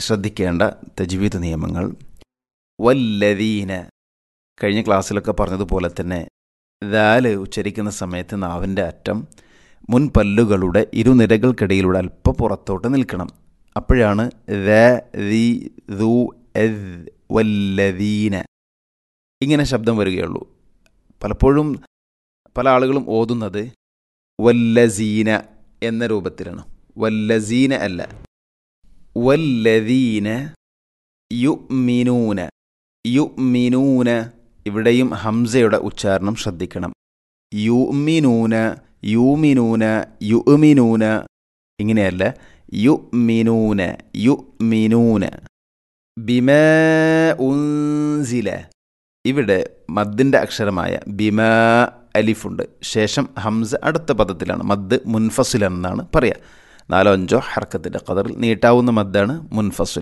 ശ്രദ്ധിക്കേണ്ട തജ്വീദ് നിയമങ്ങൾ വല്ലദീന കഴിഞ്ഞ ക്ലാസ്സിലൊക്കെ പറഞ്ഞതുപോലെ തന്നെ ദാല് ഉച്ചരിക്കുന്ന സമയത്ത് നാവിൻ്റെ അറ്റം മുൻപല്ലുകളുടെ ഇരുനിരകൾക്കിടയിലൂടെ അല്പം പുറത്തോട്ട് നിൽക്കണം അപ്പോഴാണ് ദ ദി ദു എദ് വല്ലദീന ഇങ്ങനെ ശബ്ദം വരികയുള്ളൂ പലപ്പോഴും പല ആളുകളും ഓതുന്നത് വല്ലസീന എന്ന രൂപത്തിലാണ് വല്ലസീന അല്ല വല്ലദീന യുമിനൂന യുമിനൂന ഇവിടെയും ഹംസയുടെ ഉച്ചാരണം ശ്രദ്ധിക്കണം യുമിനൂന യൂമിനൂന യുമിനൂന ഇങ്ങനെയല്ല യുമിനൂന യുമിനൂന ബിമ ഉൻസില ഇവിടെ മദ്ദിൻ്റെ അക്ഷരമായ ബിമ അലിഫുണ്ട് ശേഷം ഹംസ അടുത്ത പദത്തിലാണ് മദ് മുൻഫസിൽ എന്നാണ് പറയുക നാലോ അഞ്ചോ ഹർക്കത്തിൻ്റെ കതറിൽ നീട്ടാവുന്ന മദ്ദാണ് മുൻഫസുൽ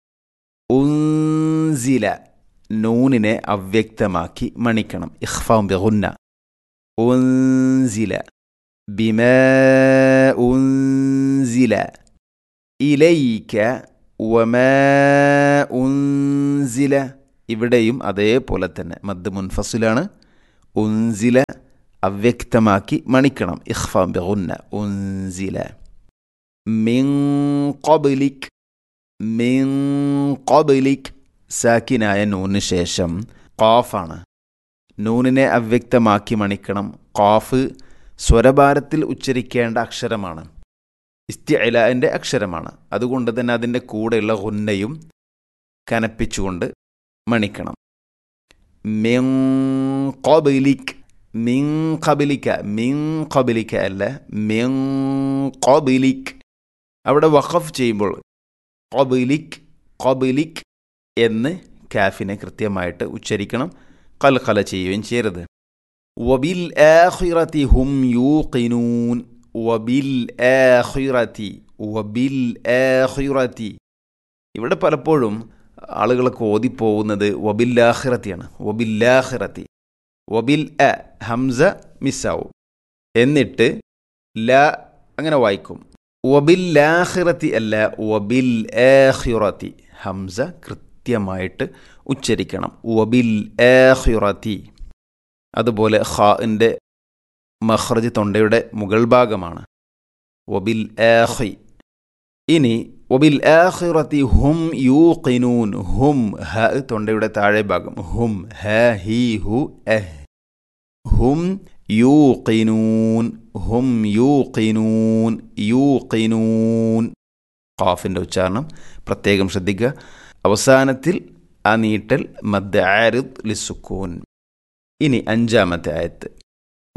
ഉൻസില നൂനിനെ അവ്യക്തമാക്കി മണിക്കണം ഇഖ്ഫാം ബിഗുന്ന ഉൻസില ബിമ ഉൻസില ഇലൈക വമ ഉൻസില ഇവിടെയും അതേപോലെ തന്നെ മദ് മുൻഫസിലാണ് ഉൻസില അവ്യക്തമാക്കി മണിക്കണം ഇഖ്ഫാം ബിഗുന്ന ഉൻസില മിൻ ഖബ്ലിക് മിൻ ഖബ്ലിക് സാക്കിനായ നൂന് ശേഷം ഖാഫാണ് നൂനിനെ അവ്യക്തമാക്കി മണിക്കണം ഖാഫ് സ്വരഭാരത്തിൽ ഉച്ചരിക്കേണ്ട അക്ഷരമാണ് ഇസ്തിഅലാൻ്റെ അക്ഷരമാണ് അതുകൊണ്ട് തന്നെ അതിൻ്റെ കൂടെയുള്ള ഹുന്നയും കനപ്പിച്ചുകൊണ്ട് മണിക്കണം മിൻ ഖബ്ലിക് മിൻ ഖബിലിക്ക മിൻ ഖബിലിക്ക അല്ല മിൻ ഖബിലിക് അവിടെ വഖഫ് ചെയ്യുമ്പോൾ ഖബിലിക് ഖബിലിക് എന്ന് കാഫിനെ കൃത്യമായിട്ട് ഉച്ചരിക്കണം കൽഖല ചെയ്യുകയും ചെയ്യരുത് വബിൽ ആഖിറതി ഹും യൂഖിനൂൻ വബിൽ ആഖിറതി വബിൽ ആഖിറതി ഇവിടെ പലപ്പോഴും ആളുകളൊക്കെ ഓതിപ്പോകുന്നത് വബില്ലാഹിറത്തിയാണ് വബില്ലാഹിറത്തി വബിൽ അ ഹംസ മിസ്സാവും എന്നിട്ട് ല അങ്ങനെ വായിക്കും വബില്ലാഹിറത്തി അല്ല വബിൽ ആഹിറത്തി ഹംസ കൃത്യമായിട്ട് ഉച്ചരിക്കണം വബിൽ ആഹിറത്തി അതുപോലെ ഖാഇൻ്റെ മഹ്റജ് തൊണ്ടയുടെ മുകൾ ഭാഗമാണ് വബിൽ ആഹി ഇനി വബിൽ ആഖിറത്തി ഹും യൂഖിനൂൻ ഹും ഹ തൊണ്ടയുടെ താഴെ ഭാഗം ഹും ഹ ഹി ഹു എഹ് ഹും യൂഖിനൂൻ ഹും യൂഖിനൂൻ യൂഖിനൂൻ ഖാഫിൻ്റെ ഉച്ചാരണം പ്രത്യേകം ശ്രദ്ധിക്കുക അവസാനത്തിൽ ആ നീട്ടൽ മദ് ആരിദ് ലിസുക്കൂൻ ഇനി അഞ്ചാമത്തെ ആയത്ത്